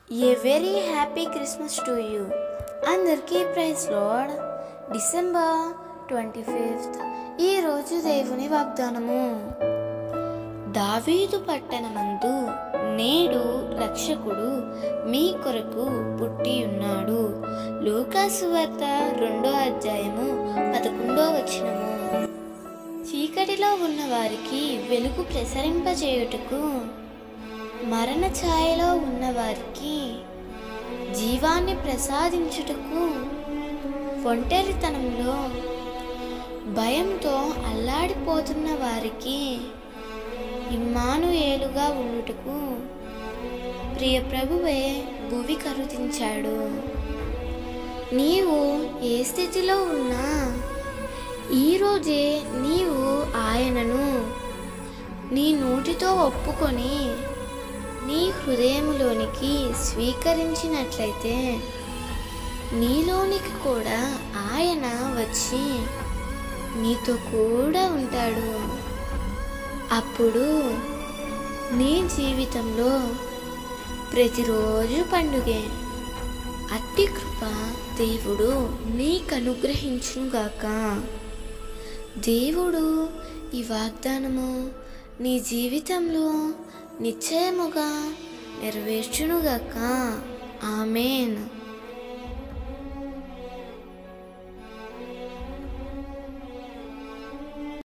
A very happy Christmas to you అందరికీ praise lord December twenty fifth ఈరోజు దేవుని వాగ్దానము దావీదు పట్టణమందు నేడు రక్షకుడు మీ కొరకు పుట్టి ఉన్నాడు లూకాసు వార్త రెండో అధ్యాయము పదకొండో వచనము చీకటిలో ఉన్న వారికి వెలుగు ప్రసరింపజేయుటకు మరణ ఛాయలో ఉన్న వారికి జీవాన్ని ప్రసాదించుటకు ఒంటరితనంలో భయంతో అల్లాడిపోతున్న వారికి ఇమ్మానుయేలుగా ఉండుటకు ప్రియ ప్రభువే భువి కరుదించాడు నీవు ఏ స్థితిలో ఉన్నా ఈరోజే నీవు ఆయనను నీ నోటితో ఒప్పుకొని నీ హృదయంలోనికి స్వీకరించినట్లయితే నీలోనికి కూడా ఆయన వచ్చి నీతో కూడా ఉంటాడు అప్పుడు నీ జీవితంలో ప్రతిరోజు పండుగే అట్టి కృప దేవుడు నీకు అనుగ్రహించునుగాక దేవుడు ఈ వాగ్దానము నీ జీవితంలో నిశ్చయముగా నెరవేర్చునుగాక ఆమెన్